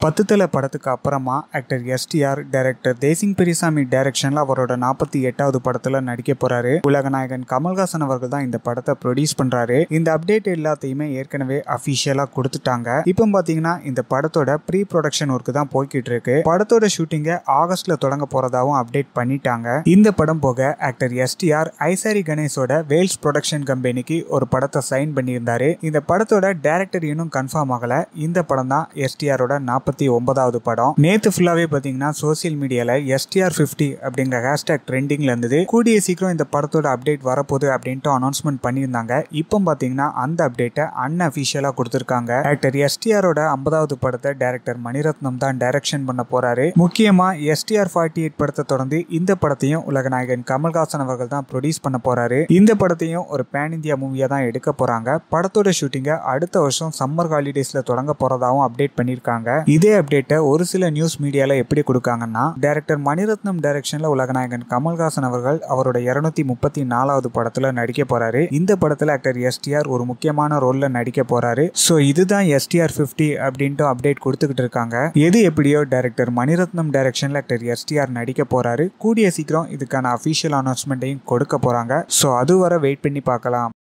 பத்து தலை படத்துக்கு அப்புறமா actor STR director Desingh Periyasamy டைரக்ஷன்ல அவரோட நாற்பத்தி எட்டாவது படத்துல நடிக்க போறாரு உலகநாயகன் கமல்ஹாசன் அவர்கள் தான் இந்த படத்தை ப்ரொடியூஸ் பண்றாரு இந்த அப்டேட் எல்லாத்தையுமே ஏற்கனவே அபிஷியலா கொடுத்துட்டாங்க இப்போ பாத்தீங்கன்னா இந்த படத்தோட ப்ரீ ப்ரொடக்ஷன் ஒர்க் தான் போய்கிட்டு இருக்கு படத்தோட ஷூட்டிங்கை ஆகஸ்ட்ல தொடங்க போறதாவும் அப்டேட் பண்ணிட்டாங்க இந்த படம் போக ஆக்டர் எஸ்டிஆர் ஐசாரி கணேஷோட வேல்ஸ் ப்ரொடக்ஷன் கம்பெனிக்கு ஒரு படத்தை சைன் பண்ணியிருந்தாரு இந்த படத்தோட டைரக்டர் இன்னும் கன்ஃபார்ம் ஆகல இந்த படம் தான் எஸ்டிஆரோட நாற்பத்தி ஒன்பதாவது படம் நேத்து ஃபுல்லாவே பாத்தீங்கன்னா சோசியல் மீடியால எஸ்டிஆர் பிப்டி அப்படிங்கிற ஹேஷ்டாக் ட்ரெண்டிங்ல இருந்தது கூடிய சீக்கிரம் இந்த படத்தோட அப்டேட் வரப்போகுது அப்படின்ட்டு அனௌன்ஸ்மெண்ட் பண்ணியிருந்தாங்க இப்போ பாத்தீங்கன்னா அந்த அப்டேட்டை அன்அபிஷியலா கொடுத்திருக்காங்க ஆக்டர் எஸ்டிஆரோட ஐம்பதாவது படத்தை டைரக்டர் மணிரத்னம் தான் டைரக்ஷன் பண்ண போறாரு முக்கியமா எஸ்டிஆர் ஃபார்ட்டி எயிட் படத்தை தொடர்ந்து இந்த படத்தையும் உலகநாயகன் கமல்ஹாசன் அவர்கள் தான் ப்ரொடியூஸ் பண்ண போறாரு இந்த படத்தையும் ஒரு பேன் இந்தியா மூவியா தான் எடுக்க போறாங்க படத்தோட ஷூட்டிங்கை அடுத்த வருஷம் சம்மர் ஹாலிடேஸ்ல தொடங்க போறதாவும் அப்டேட் பண்ணியிருக்காங்க இதே அப்டேட்டை ஒரு சில நியூஸ் மீடியால எப்படி கொடுக்காங்கன்னா டைரக்டர் மணிரத்னம் டைரக்ஷன்ல உலகநாயகன் கமல்ஹாசன் அவர்கள் அவரோட இருநூத்தி முப்பத்தி நாலாவது படத்துல நடிக்க போறாரு இந்த படத்துல ஆக்டர் எஸ்டிஆர் ஒரு முக்கியமான ரோல்ல நடிக்க போறாரு ஸோ இதுதான் எஸ்டிஆர் பிப்டி அப்படின்ட்டு அப்டேட் கொடுத்துக்கிட்டு இருக்காங்க எது எப்படியோ டைரக்டர் மணிரத்னம் டைரக்ஷன்ல ஆக்டர் எஸ்டிஆர் நடிக்க போறாரு கூடிய சீக்கிரம் இதுக்கான அஃபிஷியல் அனௌன்ஸ்மெண்ட்டையும் கொடுக்க போறாங்க ஸோ அது வர வெயிட் பண்ணி பார்க்கலாம்